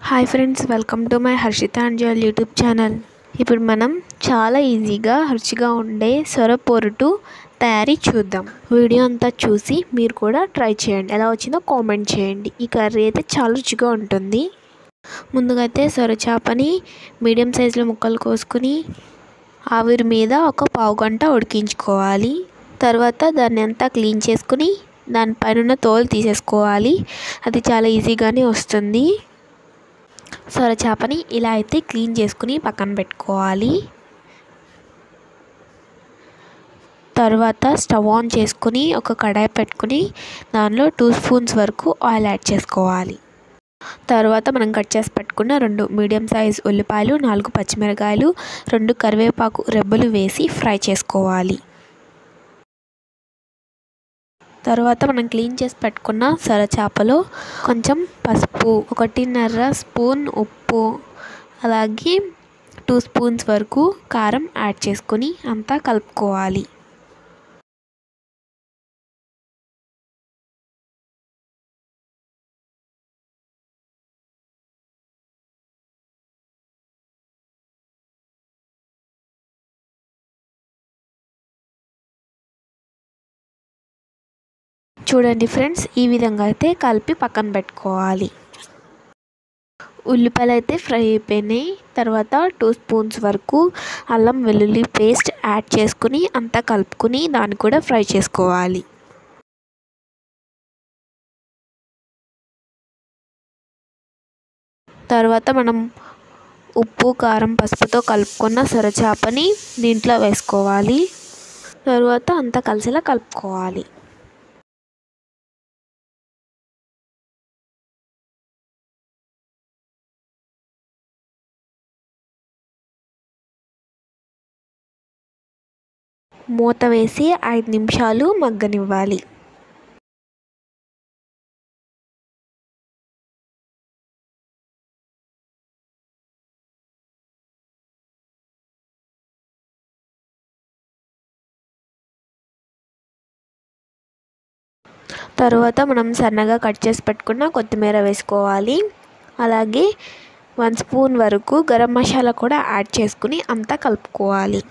hi friends welcome to my Harshitha and Jol YouTube channel ఇప్పుడు మనం చాలా ఈజీగా రుచిగా ఉండే సొర పొరుటు తయారీ చూద్దాం వీడియో అంతా చూసి మీరు కూడా ట్రై చేయండి ఎలా వచ్చిందో కామెంట్ చేయండి ఈ కర్రీ అయితే చాలా రుచిగా ఉంటుంది ముందుగా అయితే సొర చేపని మీడియం సైజులో ముక్కలు కోసుకుని ఆవిరి మీద ఒక పావు గంట ఉడికించుకోవాలి తర్వాత దాన్ని అంతా క్లీన్ చేసుకుని దానిపైన ఉన్న తోలు తీసేసుకోవాలి అది చాలా ఈజీగానే వస్తుంది సొర చేపని ఇలా అయితే క్లీన్ చేసుకుని పక్కన పెట్టుకోవాలి తర్వాత స్టవ్ ఆన్ చేసుకుని ఒక కడాయి పెట్టుకుని దానిలో టూ స్పూన్స్ వరకు ఆయిల్ యాడ్ చేసుకోవాలి తర్వాత మనం కట్ చేసి పెట్టుకున్న రెండు మీడియం సైజ్ ఉల్లిపాయలు నాలుగు పచ్చిమిరకాయలు రెండు కరివేపాకు రెబ్బలు వేసి ఫ్రై చేసుకోవాలి తర్వాత మనం క్లీన్ చేసి పెట్టుకున్న సొర చేపలో కొంచెం పసుపు ఒకటిన్నర స్పూన్ ఉప్పు అలాగే టూ స్పూన్స్ వరకు కారం యాడ్ చేసుకొని అంతా కలుపుకోవాలి చూడండి ఫ్రెండ్స్ ఈ విధంగా అయితే కలిపి పక్కన పెట్టుకోవాలి ఉల్లిపాయలు అయితే ఫ్రై అయిపోయినాయి తర్వాత టూ స్పూన్స్ వరకు అల్లం వెల్లుల్లి పేస్ట్ యాడ్ చేసుకుని అంతా కలుపుకుని దాన్ని కూడా ఫ్రై చేసుకోవాలి తర్వాత మనం ఉప్పు కారం పసుపుతో కలుపుకున్న సొరచాపని దీంట్లో వేసుకోవాలి తర్వాత అంతా కలిసేలా కలుపుకోవాలి మూత వేసి ఐదు నిమిషాలు మగ్గనివ్వాలి తర్వాత మనం సన్నగా కట్ చేసి పెట్టుకున్న కొత్తిమీర వేసుకోవాలి అలాగే వన్ స్పూన్ వరకు గరం మసాలా కూడా యాడ్ చేసుకుని అంతా కలుపుకోవాలి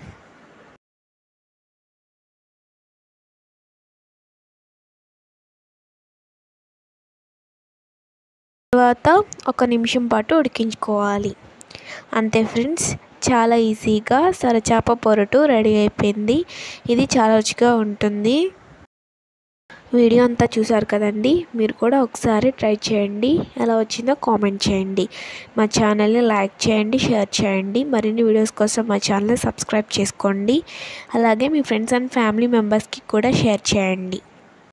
తర్వాత ఒక నిమిషం పాటు ఉడికించుకోవాలి అంతే ఫ్రెండ్స్ చాలా ఈజీగా సరచాప పొరటు రెడీ అయిపోయింది ఇది చాలా రుచిగా ఉంటుంది వీడియో అంతా చూసారు కదండి మీరు కూడా ఒకసారి ట్రై చేయండి ఎలా వచ్చిందో కామెంట్ చేయండి మా ఛానల్ని లైక్ చేయండి షేర్ చేయండి మరిన్ని వీడియోస్ కోసం మా ఛానల్ని సబ్స్క్రైబ్ చేసుకోండి అలాగే మీ ఫ్రెండ్స్ అండ్ ఫ్యామిలీ మెంబర్స్కి కూడా షేర్ చేయండి